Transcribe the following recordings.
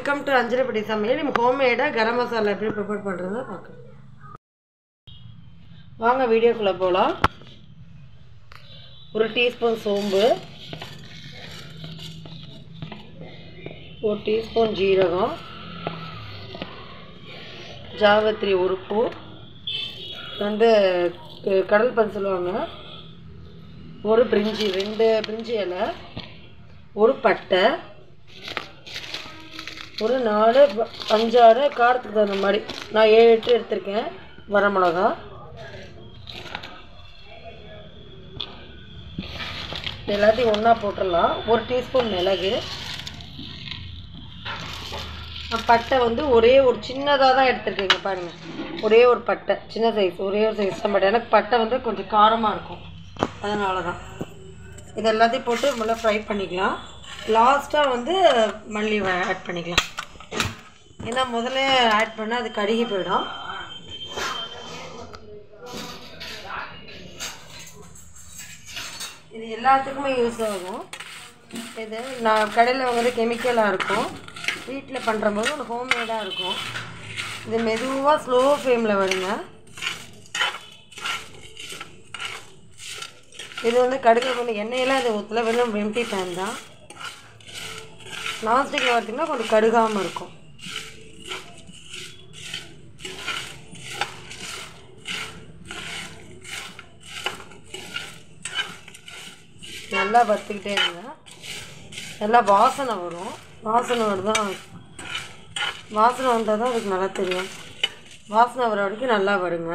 Welcome to அஞ்சரைப்படி சமையல் நம்ம ஹோம்மேடாக கரம் மசாலா எப்படி ப்ரிப்பேர் பண்ணுறதுன்னு பார்க்கலாம் வாங்க வீடியோக்குள்ளே போகலாம் ஒரு டீஸ்பூன் சோம்பு ஒரு டீஸ்பூன் ஜீரகம் ஜாவத்திரி உறுப்பு வந்து க- கடல் பன் சொல்லுவாங்க ஒரு பிரிஞ்சி ரெண்டு பிரிஞ்சி இலை ஒரு பட்டை ஒரு நாலு ப- அஞ்சாறு காரத்துக்கு தகுந்த மாதிரி நான் ஏழு எட்டு எடுத்திருக்கேன் வரமிளகா இது எல்லாத்தையும் ஒன்றா போட்டுடலாம் ஒரு டீஸ்பூன் மிளகு நான் பட்டை வந்து ஒரே ஒரு சின்னதாக தான் எடுத்துருக்கேங்க பாருங்கள் ஒரே ஒரு பட்டை சின்ன சைஸ் ஒரே ஒரு சைஸ் தான் பட்டை எனக்கு பட்டை வந்து கொஞ்சம் காரமாக இருக்கும் அதனால தான் இது எல்லாத்தையும் போட்டு நல்லா ஃப்ரை பண்ணிக்கலாம் லாஸ்ட்டாக வந்து மல்லி ஆட் பண்ணிக்கலாம் ஏன்னா முதல்ல ஆட் பண்ணால் அது கருகி போயிடும் இது எல்லாத்துக்குமே யூஸ் ஆகும் இது நான் கடையில் வாங்குறது கெமிக்கலாக இருக்கும் வீட்டில் பண்ணுற போது ஒரு ஹோம்மேடாக இருக்கும் இது மெதுவாக ஸ்லோ ஃப்ளேமில் வருங்க இது வந்து கடுகு கொஞ்சம் எண்ணெயெல்லாம் இது ஊற்றல வெறும் எம்டி பேன் தான் நான்ஸ்டிக்கில் பார்த்தீங்கன்னா கொஞ்சம் கடுகாமல் இருக்கும் நல்லா வறுத்துக்கிட்டே இருங்க நல்லா வாசனை வரும் வாசனை வருதான் வாசனை வந்தால் தான் அதுக்கு நல்லா தெரியும் வாசனை வர வரைக்கும் நல்லா வருங்க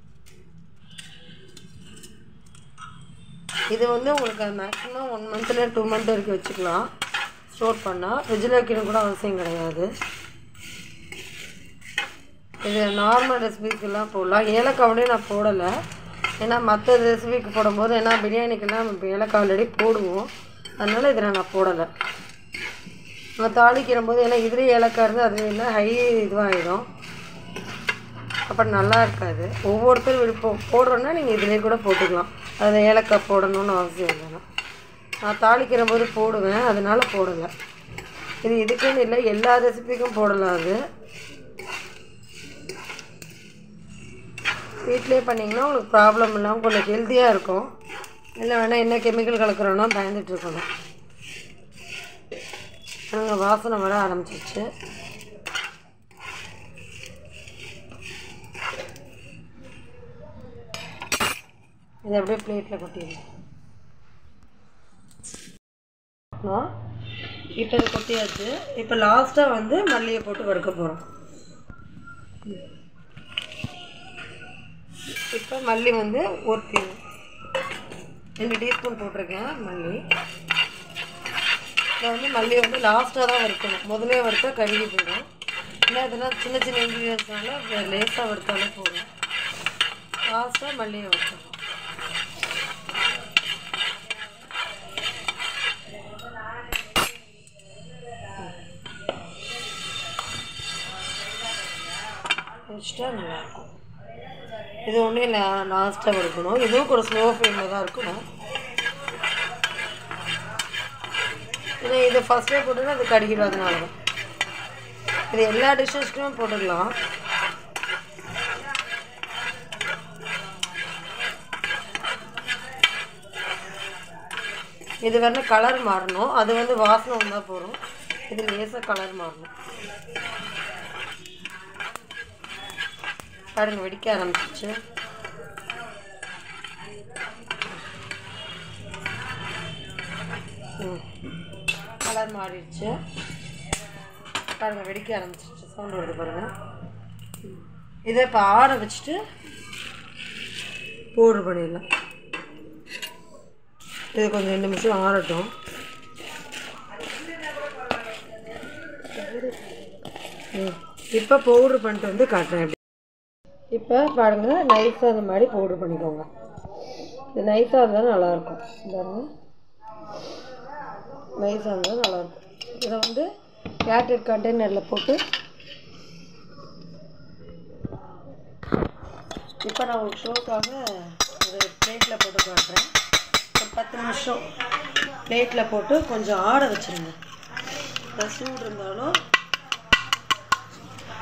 இது வந்து உங்களுக்கு மேக்ஸிமம் ஒன் மந்த்தில் டூ மந்த் வரைக்கும் வச்சுக்கலாம் ஸ்டோர் பண்ணால் ஃப்ரிட்ஜில் வைக்கணும் கூட அவசியம் கிடையாது இது நார்மல் ரெசிபிக்கெல்லாம் போடலாம் ஏலக்காவிலே நான் போடலை ஏன்னா மற்ற ரெசிபிக்கு போடும்போது ஏன்னா பிரியாணிக்கெல்லாம் நம்ம இப்போ ஏலக்காய் ஆல்ரெடி போடுவோம் அதனால் இதில் நான் போடலை நம்ம தாளிக்கிற போது ஏன்னா இதுலேயே ஏலக்காய் இருந்தால் அது என்ன ஹை இதுவாகிடும் அப்புறம் நல்லா இருக்காது ஒவ்வொருத்தரும் விருப்பம் போடுறோன்னா நீங்கள் இதிலே கூட போட்டுக்கலாம் அதில் ஏலக்காய் போடணும்னு அவசியம் இல்லைன்னா நான் தாளிக்கிற போது போடுவேன் அதனால போடலை இது இதுக்குன்னு இல்லை எல்லா ரெசிபிக்கும் போடலாம் அது வீட்டிலே பண்ணிங்கன்னா உங்களுக்கு ப்ராப்ளம் இல்லாமல் கொஞ்சம் ஹெல்த்தியாக இருக்கும் இல்லை வேணால் என்ன கெமிக்கல் கலக்குறோன்னா பயந்துட்டு இருக்கணும் அங்கே வாசனை வர ஆரம்பிச்சிச்சு இதை அப்படியே பிளேட்டில் கொட்டிடுங்க இப்போ இதை கொட்டியாச்சு இப்போ லாஸ்ட்டாக வந்து மல்லியை போட்டு வறுக்க போகிறோம் இப்போ மல்லி வந்து ஒரு டீ ரெண்டு டீஸ்பூன் போட்டிருக்கேன் மல்லி இதை வந்து மல்லி வந்து லாஸ்ட்டாக தான் வறுக்கணும் முதலே வறுத்தா கழுகி போயிடும் இல்லை இதெல்லாம் சின்ன சின்ன இன்க்ரீடியன்ஸ்னால லேசாக வறுத்தாலே போதும் லாஸ்ட்டாக மல்லியை வறுக்கணும் வச்சுட்டா நல்லாயிருக்கும் இது ஒன்றும் இல்லை லாஸ்ட்டாக வறுக்கணும் இதுவும் கூட ஸ்லோ ஃப்ளேமில் தான் இருக்கணும் ஏன்னா இது ஃபஸ்ட்டே போட்டுன்னா அது கடிக்கிடும் அதனால தான் இது எல்லா டிஷ்ஷஸ்க்குமே போட்டுக்கலாம் இது வந்து கலர் மாறணும் அது வந்து வாசனை வந்தால் போதும் இது லேசாக கலர் மாறணும் பாருங்க வெடிக்க ஆரம்பிச்சிச்சு ம் கலர் மாறிடுச்சு பாருங்க வெடிக்க ஆரம்பிச்சிச்சு சவுண்ட் வருது பாருங்க ம். இதை இப்போ ஆற வச்சுட்டு பவுட்ரு பண்ணிடலாம் இது கொஞ்சம் ரெண்டு நிமிஷம் ஆறட்டும் ம் இப்போ பவுட்ரு பண்ணிட்டு வந்து காட்டுறேன் எப்படி இப்போ பாருங்கள் நைஸாக அந்த மாதிரி பவுட்ரு பண்ணிக்கோங்க இது நைஸாக இருந்தால் நல்லாயிருக்கும் பாருங்க நைஸாக இருந்தால் நல்லாயிருக்கும் இதை வந்து கேட்டட் கண்டெய்னரில் போட்டு இப்போ நான் ஒரு ஷோக்காக ஒரு பிளேட்டில் போட்டு காட்டுறேன் ஒரு பத்து நிமிஷம் பிளேட்டில் போட்டு கொஞ்சம் ஆற வச்சுருங்க இந்த சூடு இருந்தாலும்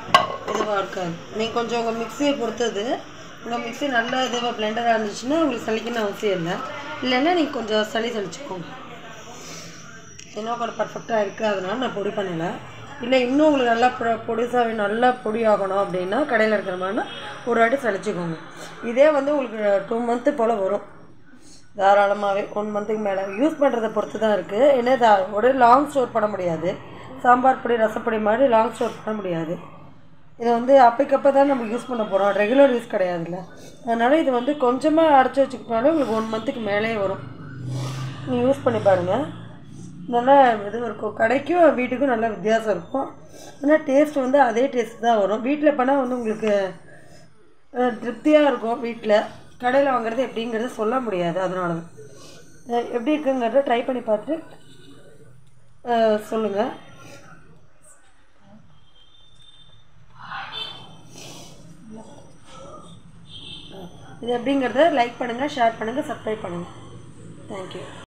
இதுவாக இருக்காது நீங்கள் கொஞ்சம் உங்கள் மிக்சியை பொறுத்தது உங்கள் மிக்ஸி நல்ல இதுவாக பிளெண்டராக இருந்துச்சுன்னா உங்களுக்கு சளிக்கணும் அவசியம் இல்லை இல்லைன்னா நீங்கள் கொஞ்சம் சளி சளிச்சுக்கோங்க இன்னும் கொஞ்சம் பர்ஃபெக்டாக இருக்குது அதனால நான் பொடி பண்ணலை இல்லை இன்னும் உங்களுக்கு நல்லா பொ பொடிசாக நல்லா பொடி ஆகணும் அப்படின்னா கடையில் இருக்கிற மாதிரினா ஒரு வாட்டி சளிச்சுக்கோங்க இதே வந்து உங்களுக்கு டூ மந்த்து போல் வரும் தாராளமாகவே ஒன் மந்த்துக்கு மேலே யூஸ் பண்ணுறதை பொறுத்து தான் இருக்குது ஏன்னா இதை உடனே லாங் ஸ்டோர் பண்ண முடியாது சாம்பார் பொடி ரசப்பொடி மாதிரி லாங் ஸ்டோர் பண்ண முடியாது இதை வந்து அப்பைக்கப்போ தான் நம்ம யூஸ் பண்ண போகிறோம் ரெகுலர் யூஸ் கிடையாதுல்ல அதனால் இது வந்து கொஞ்சமாக அடைச்சி வச்சுக்கிட்டாலும் உங்களுக்கு ஒன் மந்த்துக்கு மேலேயே வரும் நீங்கள் யூஸ் பண்ணி பாருங்கள் நல்லா இது இருக்கும் கடைக்கும் வீட்டுக்கும் நல்ல வித்தியாசம் இருக்கும் ஆனால் டேஸ்ட் வந்து அதே டேஸ்ட் தான் வரும் வீட்டில் பண்ணால் வந்து உங்களுக்கு அஹ், திருப்தியாக இருக்கும் வீட்டில் கடையில் வாங்குறது எப்படிங்கிறத சொல்ல முடியாது அதனால தான் அஹ், எப்படி இருக்குங்கிறத ட்ரை பண்ணி பார்த்துட்டு சொல்லுங்கள் இது எப்படிங்கிறத லைக் பண்ணுங்கள் ஷேர் பண்ணுங்கள் சப்ஸ்கிரைப் பண்ணுங்கள் தேங்க்யூ